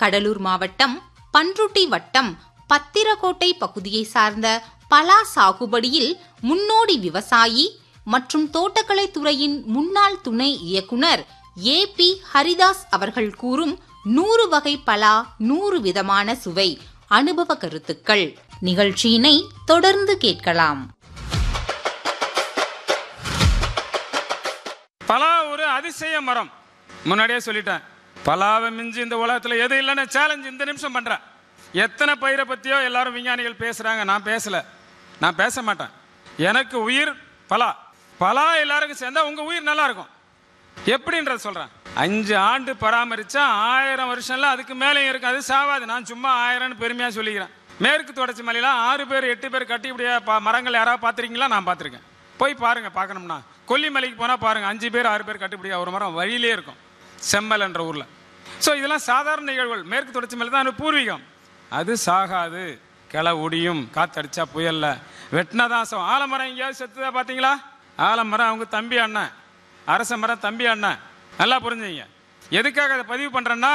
கடலூர் மாவட்டம் பன்ருட்டி வட்டம் பத்திரக்கோட்டை பகுதியை சார்ந்த பலா சாகுபடியில் முன்னோடி விவசாயி மற்றும் தோட்டக்கலை துறையின் முன்னாள் துணை இயக்குனர் ஏ பி ஹரிதாஸ் அவர்கள் கூறும் நூறு வகை பலா நூறு விதமான சுவை அனுபவ கருத்துக்கள் நிகழ்ச்சியினை தொடர்ந்து கேட்கலாம் பலா ஒரு அதிசய மரம் முன்னாடியே சொல்லிட்டேன் பலாவை மிஞ்சி இந்த உலகத்தில் எது இல்லைன்னு சேலஞ்ச் இந்த நிமிஷம் பண்றேன் எத்தனை பயிரை பத்தியோ எல்லாரும் விஞ்ஞானிகள் பேசுறாங்க நான் பேசல நான் பேச மாட்டேன் எனக்கு உயிர் பலா பலா எல்லாருக்கும் சேர்ந்தா உங்க உயிர் நல்லா இருக்கும் எப்படின்றத சொல்றேன் அஞ்சு ஆண்டு பராமரிச்சா ஆயிரம் வருஷம்ல அதுக்கு மேலே இருக்கும் அது சாவாது நான் சும்மா ஆயிரம்னு பெருமையா சொல்லிக்கிறேன் மேற்கு தொடர்ச்சி மலையில ஆறு பேர் எட்டு பேர் கட்டி இப்படியே ப- மரங்கள் யாராவது பார்த்துருக்கீங்களா நான் பார்த்துருக்கேன் போய் பாருங்க பார்க்கணும்னா கொல்லிமலைக்கு போனால் பாருங்க அஞ்சு பேர் ஆறு பேர் கட்டிப்படியா ஒரு மரம் வழியிலே இருக்கும் செம்மல் என்ற ஊரில் ஸோ இதெல்லாம் சாதாரண நிகழ்வுகள் மேற்கு தொடர்ச்சி மலை தான் அது பூர்வீகம் அது சாகாது கிளை ஒடியும் காத்தடிச்சா புயல்ல வெட்டினதான் சோ ஆலமரம் எங்கேயாவது செத்துதா பார்த்தீங்களா ஆலமரம் அவங்க தம்பி அண்ணன் அரச மரம் தம்பி அண்ணன் நல்லா புரிஞ்சுங்க எதுக்காக அதை பதிவு பண்ணுறேன்னா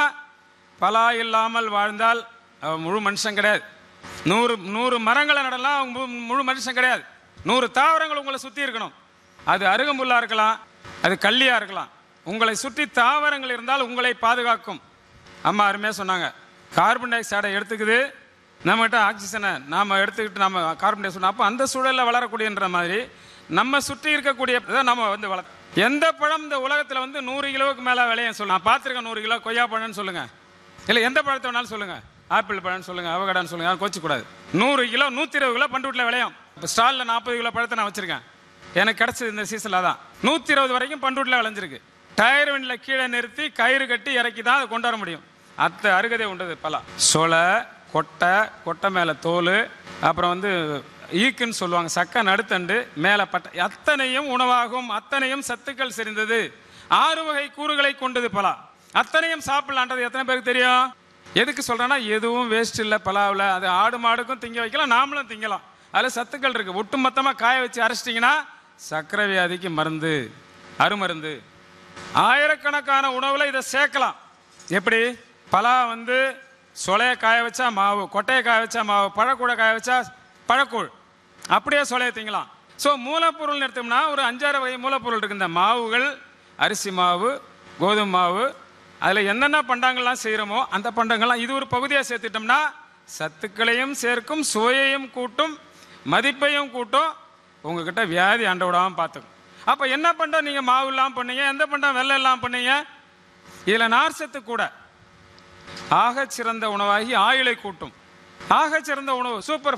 பலா இல்லாமல் வாழ்ந்தால் அவன் முழு மனுஷன் கிடையாது நூறு நூறு மரங்களை நடலாம் அவங்க மு- முழு மனுஷன் கிடையாது நூறு தாவரங்கள் உங்களை சுற்றி இருக்கணும் அது அருகம்புல்லா இருக்கலாம் அது கள்ளியா இருக்கலாம் உங்களை சுற்றி தாவரங்கள் இருந்தால் உங்களை பாதுகாக்கும் அம்மா அருமையாக சொன்னாங்க கார்பன் டை ஆக்சைடை எடுத்துக்குது நம்மகிட்ட ஆக்சிஜனை நாம் எடுத்துக்கிட்டு நம்ம கார்பன் டை ஆக்சைடு அப்போ அந்த சூழலில் வளரக்கூடியன்ற மாதிரி நம்ம சுற்றி இருக்கக்கூடிய இதை நம்ம வந்து வளர்த்து எந்த பழம் இந்த உலகத்தில் வந்து நூறு கிலோவுக்கு மேலே விளையும் சொல்லு நான் பார்த்துருக்கேன் நூறு கிலோ கொய்யா பழம்னு சொல்லுங்க இல்லை எந்த பழத்தை வேணாலும் சொல்லுங்க ஆப்பிள் பழம்னு சொல்லுங்க அவகடான்னு சொல்லுங்க யாரும் கோச்சிக்கூடாது நூறு கிலோ நூற்றி இருபது கிலோ பண்டு வீட்டில் விளையும் இப்போ ஸ்டாலில் நாற்பது கிலோ பழத்தை நான் வச்சிருக்கேன் எனக்கு கிடைச்சது இந்த சீசனில் தான் நூற்றி இருபது வரைக்கும் பண்டு வீட்டில் விளைஞ்சிருக்கு டயர் வண்டியில் கீழே நிறுத்தி கயிறு கட்டி இறக்கி தான் அதை கொண்டு வர முடியும் அத்தை அருகதை உண்டது பலா சொலை கொட்டை கொட்டை மேலே தோல் அப்புறம் வந்து ஈக்குன்னு சொல்லுவாங்க சக்க நடுத்தண்டு மேலே பட்டை அத்தனையும் உணவாகும் அத்தனையும் சத்துக்கள் செறிந்தது ஆறு வகை கூறுகளை கொண்டது பலா அத்தனையும் சாப்பிடலான்றது எத்தனை பேருக்கு தெரியும் எதுக்கு சொல்றேன்னா எதுவும் வேஸ்ட் இல்லை பலாவில் அது ஆடு மாடுக்கும் திங்க வைக்கலாம் நாமளும் திங்கலாம் அதில் சத்துக்கள் இருக்கு ஒட்டு மொத்தமாக காய வச்சு அரைச்சிட்டிங்கன்னா சர்க்கரை வியாதிக்கு மருந்து அருமருந்து ஆயிரக்கணக்கான உணவுல இதை சேர்க்கலாம் எப்படி பலா வந்து சொலையை காய வச்சா மாவு கொட்டையை காய வச்சா மாவு பழக்கூடை காய வச்சா பழக்கூழ் அப்படியே சொலையை திங்கலாம் ஸோ மூலப்பொருள்னு எடுத்தோம்னா ஒரு அஞ்சாறு வகை மூலப்பொருள் இருக்கு இந்த மாவுகள் அரிசி மாவு கோதுமை மாவு அதில் என்னென்ன பண்டங்கள்லாம் செய்கிறோமோ அந்த பண்டங்கள்லாம் இது ஒரு பகுதியாக சேர்த்துட்டோம்னா சத்துக்களையும் சேர்க்கும் சுவையையும் கூட்டும் மதிப்பையும் கூட்டும் உங்ககிட்ட வியாதி அண்ட விடாமல் பார்த்துக்கும் அப்போ என்ன பண்டம் நீங்கள் மாவு இல்லாமல் பண்ணீங்க எந்த பண்டம் வெள்ளம் இல்லாமல் பண்ணீங்க இதில் நார் சத்து கூட ஆகச் சிறந்த உணவாகி ஆயுளை கூட்டும் ஆகச் சிறந்த உணவு சூப்பர்